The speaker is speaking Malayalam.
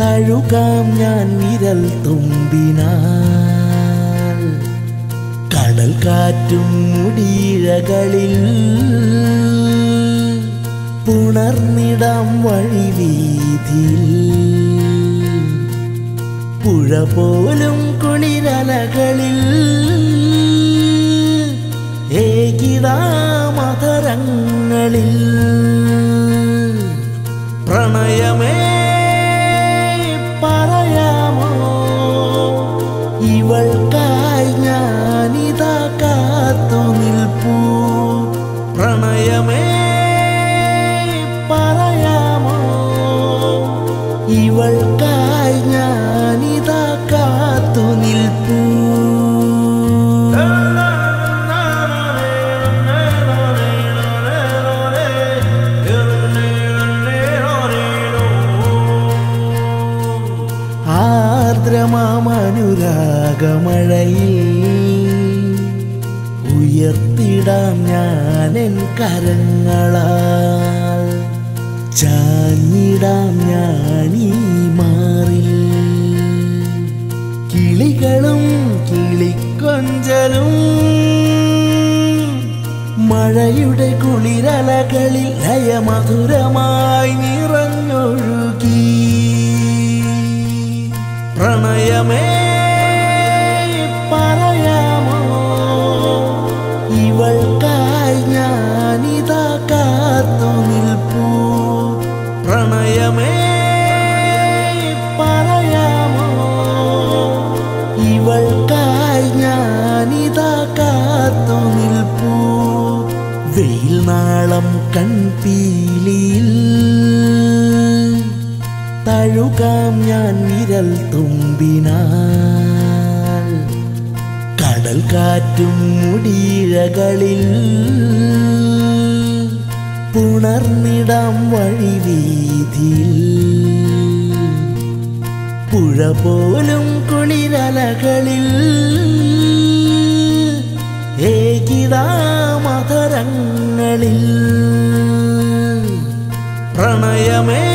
തഴുകാം ഞാൻ വിരൽ തുമ്പിനാൽ കടൽ കാറ്റും മുടിയിഴകളിൽ പുണർന്നിടാം വഴിവീതിയിൽ പുഴ പോലും കുളിരലകളിൽ ഏകിടാമതരങ്ങളിൽ പ്രണയമേ പറയാമോ ഇവൾക്കായി ഞാനിതാ കാത്തു നിൽപ്പൂ പ്രണയമേ പറയാമോ ഇവൾക്കായി ഞാനിതാ കാത്തു നിൽപ്പൂ ആർദ്രമാമനുരാഗമഴയിൽ ഉയർത്തിടാം ഞാനെൻ കരങ്ങളാൽ ചാഞ്ഞിടാം ഞാനീ മാറിൽ കിളികളും കിളിക്കൊഞ്ചലും മഴയുടെ കുളിരലകളിൽ ലയമധുരമായി നിറഞ്ഞൊഴുകി പ്രണയമേ പറയാമോ ഇവൾക്കായി ഞാനിതാ കാത്തു നിൽപ്പൂ പ്രണയമേ പറയാമോ ഇവൾക്കായി ഞാനിതാ കാത്തു നിൽപ്പൂ വെയിൽ നാളം കൺപീലിയിൽ തഴുകാം ഞാൻ വിരൽ തുമ്പിനാൽ കടൽ കാറ്റും മുടിയിഴകളിൽ പുണർന്നിടാം വഴിവീതിയിൽ പുഴ പോലും കുളിരലകളിൽ ഏകിടാമതരങ്ങളിൽ പ്രണയമേ